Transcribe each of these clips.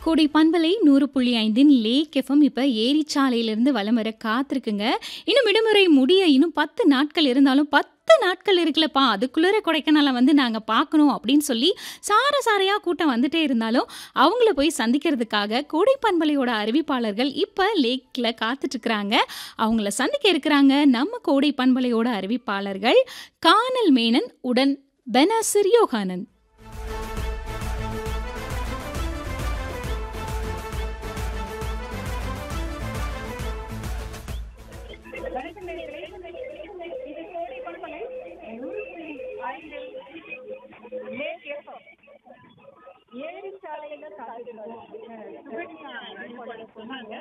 கோடை பண்பலை நூறு புள்ளி ஐந்தின் லேக் எஃப்எம் இப்போ ஏரிச்சாலையிலிருந்து வலம் வர காத்திருக்குங்க இன்னும் விடுமுறை முடிய இன்னும் பத்து நாட்கள் இருந்தாலும் பத்து நாட்கள் இருக்குல்லப்பா அதுக்குள்ளே கொடைக்கானலை வந்து நாங்கள் பார்க்கணும் அப்படின்னு சொல்லி சார சாரையாக கூட்டம் வந்துட்டே இருந்தாலும் அவங்கள போய் சந்திக்கிறதுக்காக கோடை பண்பலையோட அறிவிப்பாளர்கள் இப்போ லேக்கில் காத்துட்ருக்குறாங்க அவங்கள சந்திக்க இருக்கிறாங்க நம்ம கோடை பண்பலையோட அறிவிப்பாளர்கள் கானல் மேனன் உடன் பெனாசிர் யோகானந்த் வணக்கம் நேயர்களே. இது கோடை பண்பலை நூறு புள்ளி ஐந்து லேக் எஃப்எம். ஏரிச்சாலையில காத்திருக்கோம். அஹ் சுகன்யா அறிவிப்பாளர் சொன்னாங்க.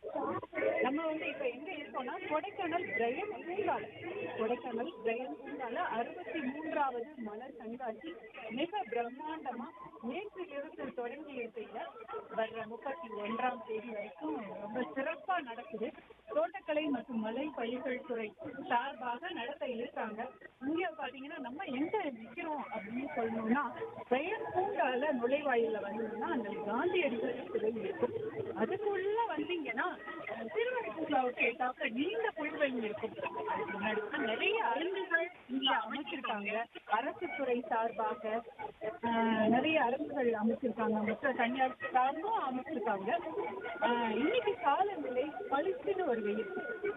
நம்ம வந்து இப்ப எங்க இருக்கோம்னா கொடைக்கானல் பிரையன் பூங்கால கொடைக்கானல் பிரையன் பூங்கால அறுபத்தி மூன்றாவது மலர் கண்காட்சி மிக பிரம்மாண்டமா நேற்று இருந்து தொடங்கி இருக்கையில வர்ற முப்பத்தி ஒன்றாம் தேதி வரைக்கும் ரொம்ப சிறப்பா நடக்குது தோட்டக்கலை மற்றும் மலை பயிர்கள் துறை சார்பாக நடத்த இருக்காங்க இங்க பாத்தீங்கன்னா நம்ம எங்க நிக்கிறோம் அப்படின்னு சொல்லணும்னா பெயர் பூங்கால நுழைவாயில வந்தீங்கன்னா அந்த காந்தியடிகள் சிலை இருக்கும் அதுக்குள்ள வந்தீங்கன்னா திருவடி பூங்காவுக்கு எட்டாப்புல நீண்ட புல்வெளி இருக்கும் அதுக்கு முன்னாடி வந்து நிறைய அரங்குகள் இங்க அமைச்சிருக்காங்க அரசு துறை சார்பாக ஆஹ், நிறைய அரங்குகள் அமைச்சிருக்காங்க மற்ற தனியார் சார்பும் அமைச்சிருக்காங்க ஆஹ், இன்னைக்கு காலநிலை பளிச்சுன்னு ஒரு வெயில்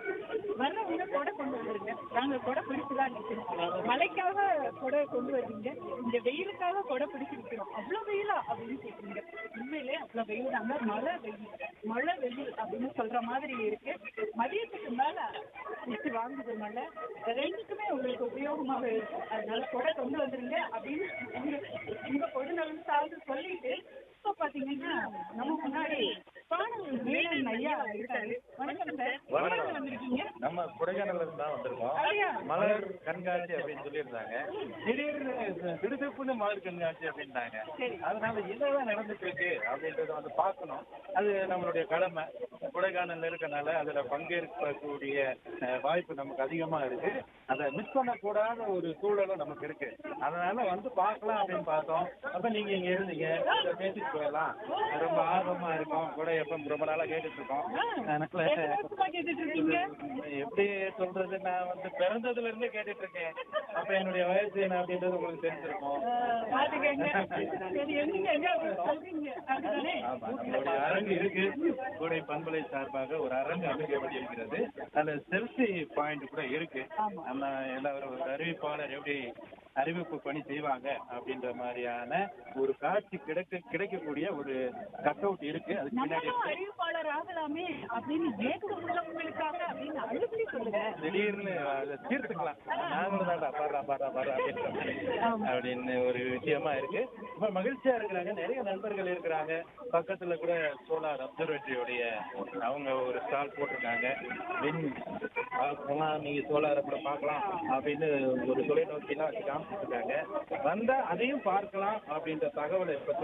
வர்றவங்க கொடை கொண்டு வந்துருங்க நாங்க கொடை பிடிச்சுதான் நிக்கிறோம் மழைக்காக கொடை கொண்டு வர்றீங்க இந்த வெயிலுக்காக கொடை பிடிச்சு நிக்கிறோம் அவ்வளவு வெயிலா அப்படின்னு கேக்குறீங்க உண்மையிலே அவ்வளவு வெயில் தாங்க மழை வெயில் மழை வெயில் அப்படின்னு சொல்ற மாதிரி இருக்கு மதியத்துக்கு மேல வச்சு வாங்குது மழை ரெண்டுக்குமே உங்களுக்கு உபயோகமாக இருக்கும் அதனால கொடை கொண்டு வந்துருங்க அப்படின்னு உங்க உங்க பொதுநலன் சார்ந்து சொல்லிட்டு இப்ப பாத்தீங்கன்னா நம்ம முன்னாடி பாடல் வேலன் ஐயா இருக்காரு வணக்கம் சார் வணக்கம். வந்திருக்கீங்க நம்ம கொடைக்கானல்ல இருந்து தான் வந்திருக்கோம் அப்படியா? மலர் கண்காட்சி அப்படின்னு சொல்லியிருந்தாங்க திடீர்னு திடுதிப்புன்னு மலர் கண்காட்சி அப்படின்ட்டாங்க சரி. அதனால என்னதான் நடந்துட்டு இருக்கு அப்படின்றத வந்து பார்க்கணும் அது நம்மளுடைய கடமை கொடைக்கானல்ல இருக்கனால அதுல பங்கேற்கக்கூடிய அஹ், வாய்ப்பு நமக்கு அதிகமா இருக்கு அதை மிஸ் பண்ணக்கூடாத ஒரு சூழலும் நமக்கு இருக்கு அதனால வந்து பார்க்கலாம் அப்படின்னு பார்த்தோம் அப்ப நீங்க இங்க இருந்தீங்க இதை பேசிட்டு போயிடலாம் ரொம்ப ஆர்வமா இருக்கும் கொடை எப்ப ரொம்ப நாளா கேட்டுட்டு இருக்கோம் அதனால எத்தனை வருஷமா கேட்டுட்டு இருக்கீங்க எப்படி சொல்றது நான் வந்து பிறந்ததுல இருந்தே கேட்டுட்டு இருக்கேன் அப்ப என்னுடைய வயசு என்ன அப்படின்றது உங்களுக்கு தெரிஞ்சிருக்கும் அஹ், பாத்துக்கங்க சரி எங்க எங்க சொல்றீங்க அதுதானே ஆமா நம்மளுடைய அரங்கு இருக்கு கூடை பண்பலை சார்பாக ஒரு அரங்கு அமைக்கப்பட்டிருக்கிறது அதுல செல்ஃபி பாயிண்ட் கூட இருக்கு நம்ம எல்லாரும் ஒரு அறிவிப்பாளர் எப்படி அறிவிப்பு பணி செய்வாங்க அப்படின்ற மாதிரியான ஒரு காட்சி கிடைக்க கிடைக்கக்கூடிய ஒரு கட் அவுட் இருக்கு அதுக்கு பின்னாடி நம்மளும் அறிவிப்பாளர் ஆகலாமே அப்படின்னு ஏக்கம் உள்ளவங்களுக்காக அப்படின்னு அழுத்தி சொல்லுங்க திடீர்னு அதை தீர்த்துக்கலாம் நாங்களும் தான்டா பாடுறா பாடுறா பாடுறா அப்படின்ற மாதிரி அப்படின்னு ஒரு விஷயமா இருக்கு ரொம்ப மகிழ்ச்சியா இருக்கிறாங்க நிறைய நண்பர்கள் இருக்கிறாங்க பக்கத்துல கூட சோலார் அப்சர்வேட்டரியோடைய அவங்க ஒரு ஸ்டால் போட்டிருக்காங்க வின் பார்க்கலாம் நீங்க சோலாரை கூட பார்க்கலாம் அப்படின்னு ஒரு தொலைநோக்கிலாம் வச்சு காமிச்சிருக்காங்க வந்தா அதையும் பார்க்கலாம் அப்படின்ற தகவலை இப்ப